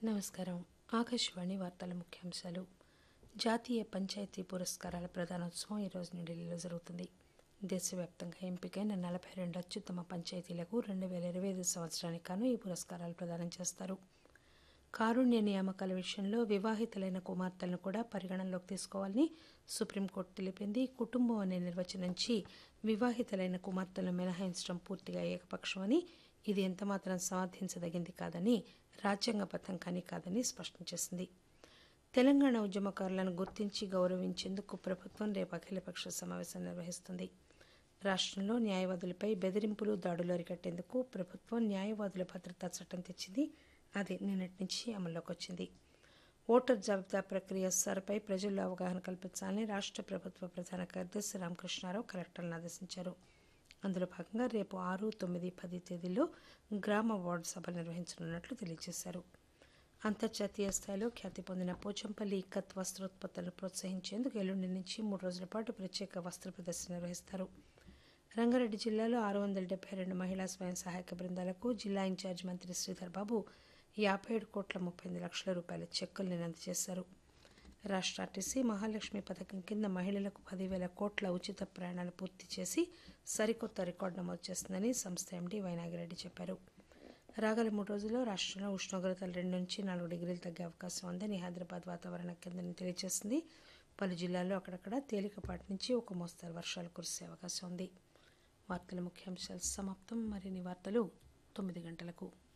నమస్కారం ఆకాశవాణి వార్తల ముఖ్యాంశాలు జాతీయ పంచాయతీ పురస్కారాల ప్రదానోత్సవం ఈరోజు న్యూఢిల్లీలో జరుగుతుంది దేశవ్యాప్తంగా ఎంపికైన నలభై రెండు అత్యుత్తమ పంచాయతీలకు రెండు వేల ఇరవై ఐదు సంవత్సరానికి గాను ఈ పురస్కారాలు ప్రదానం చేస్తారు కారుణ్య నియామకాల విషయంలో వివాహితులైన కుమార్తెలను కూడా పరిగణనలోకి తీసుకోవాలని సుప్రీంకోర్టు తెలిపింది కుటుంబం అనే నిర్వచనం నుంచి వివాహితులైన కుమార్తెలను మినహాయించడం పూర్తిగా ఏకపక్షమని ఇది ఎంతమాత్రం సమర్థించదగింది కాదని రాజ్యాంగబద్దం కానీ కాదని స్పష్టం చేసింది తెలంగాణ ఉద్యమకారులను గుర్తించి గౌరవించేందుకు ప్రభుత్వం రేపు అఖిలపక్ష సమావేశం నిర్వహిస్తుంది రాష్ట్రంలో న్యాయవాదులపై బెదిరింపులు దాడులు అరికట్టేందుకు ప్రభుత్వం న్యాయవాదుల భద్రతా చట్టం తెచ్చింది అది నిన్నటి నుంచి అమల్లోకి వచ్చింది ఓటర్ జాబితా ప్రక్రియ సార్పై ప్రజల్లో అవగాహన కల్పించాలని రాష్ట్ర ప్రభుత్వ ప్రధాన కార్యదర్శి రామకృష్ణారావు కలెక్టర్లను ఆదేశించారు అందులో భాగంగా రేపు ఆరు తొమ్మిది పది తేదీల్లో గ్రామ వార్డు సభలు నిర్వహించనున్నట్లు తెలియజేశారు అంతర్జాతీయ స్థాయిలో ఖ్యాతి పొందిన పోచంపల్లి ఇక్కత్ వస్త్రోత్పత్తులను ప్రోత్సహించేందుకు ఎల్లుండి నుంచి మూడు రోజుల పాటు ప్రత్యేక వస్త్ర ప్రదర్శన నిర్వహిస్తారు రంగారెడ్డి జిల్లాలో ఆరు వందల డెబ్బై రెండు మహిళా స్వయం సహాయక బృందాలకు జిల్లా ఇన్ఛార్జ్ మంత్రి శ్రీధర్ బాబు యాభై ఏడు కోట్ల ముప్పై ఎనిమిది లక్షల రూపాయల చెక్కుల్ని అందజేశారు రాష్ట్ర ఆర్టీసీ మహాలక్ష్మి పథకం కింద మహిళలకు పదివేల కోట్ల ఉచిత ప్రయాణాలు పూర్తి చేసి సరికొత్త రికార్డు నమోదు చేస్తుందని సంస్థ ఎండీ వైనాగిరెడ్డి చెప్పారు రాగల మూడు రోజుల్లో రాష్ట్రంలో ఉష్ణోగ్రతలు రెండు నుంచి నాలుగు డిగ్రీలు తగ్గే అవకాశం ఉందని హైదరాబాద్ వాతావరణ కేంద్రం తెలియజేసింది పలు జిల్లాల్లో అక్కడక్కడ తేలికపాటి నుంచి ఒక మోస్తరు వర్షాలు కురిసే అవకాశం ఉంది వార్తల ముఖ్యాంశాలు సమాప్తం మరిన్ని వార్తలు తొమ్మిది గంటలకు